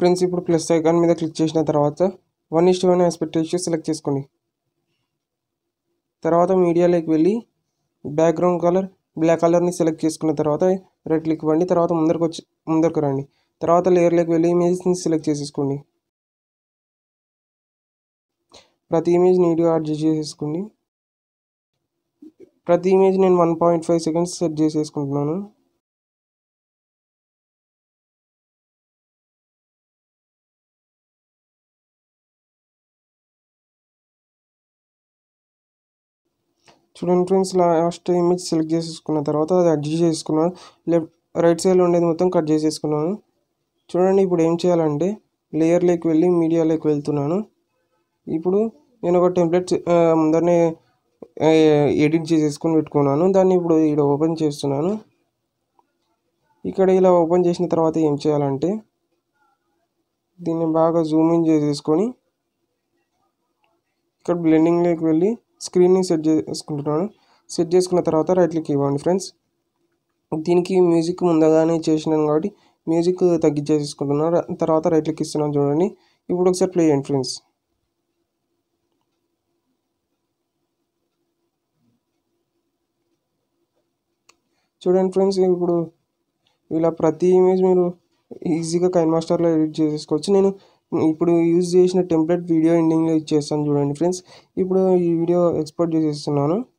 friends ఇప్పుడు plus icon మీద click చేసిన తర్వాత వన్ ఇస్ట్ వన్ ఆస్పెక్ట్ రేషియో సెలెక్ట్ చేసుకోండి తర్వాత మీడియాలోకి వెళ్ళి బ్యాక్గ్రౌండ్ కలర్ బ్లాక్ కలర్ని సెలెక్ట్ చేసుకున్న తర్వాత రైట్ క్లిక్ ఇవ్వండి తర్వాత ముందరకు వచ్చి ముందరకు రండి తర్వాత లేయర్లోకి వెళ్ళి ఇమేజ్ని సెలెక్ట్ చేసేసుకోండి ప్రతి ఇమేజ్ నీట్గా అడ్జస్ట్ చేసేసుకోండి ప్రతి ఇమేజ్ నేను one point five seconds set చేసేసుకుంటున్నాను చూడండి ఫ్రెండ్స్ లాస్ట్ ఇమేజ్ సెలెక్ట్ చేసేసుకున్న తర్వాత అది అడ్జస్ట్ చేసుకున్నాను లెఫ్ట్ రైట్ సైడ్లో ఉండేది మొత్తం కట్ చేసేసుకున్నాను చూడండి ఇప్పుడు ఏం చేయాలంటే లేయర్లోకి వెళ్ళి మీడియాలోకి వెళ్తున్నాను ఇప్పుడు నేను ఒక టెంప్లెట్ ముందరనే ఎడిట్ చేసేసుకొని పెట్టుకున్నాను దాన్ని ఇప్పుడు ఇక్కడ ఓపెన్ చేస్తున్నాను ఇక్కడ ఇలా ఓపెన్ చేసిన తర్వాత ఏం చేయాలంటే దీన్ని బాగా జూమ్ ఇన్ చేసేసుకొని ఇక్కడ బ్లెండింగ్లోకి వెళ్ళి స్క్రీన్ని సెట్ చేసుకుంటున్నాను సెట్ చేసుకున్న తర్వాత రైట్ క్లిక్ ఇవ్వండి ఫ్రెండ్స్ దీనికి మ్యూజిక్ ముందుగానే చేసినాను కాబట్టి మ్యూజిక్ తగ్గించేసుకుంటున్నాను తర్వాత రైట్ క్లిక్ ఇస్తున్నాను చూడండి ఇప్పుడు ఒకసారి ప్లే చేయండి ఫ్రెండ్స్ చూడండి ఫ్రెండ్స్ ఇప్పుడు ఇలా ప్రతి ఇమేజ్ మీరు ఈజీగా కైన్ మాస్టర్లో ఎడిట్ చేసేసుకోవచ్చు నేను ఇప్పుడు యూజ్ చేసిన టెంప్లెట్ వీడియో ఎండింగ్లో ఇచ్చేస్తాను చూడండి ఫ్రెండ్స్ ఇప్పుడు ఈ వీడియో ఎక్స్పోర్ట్ చేసేస్తున్నాను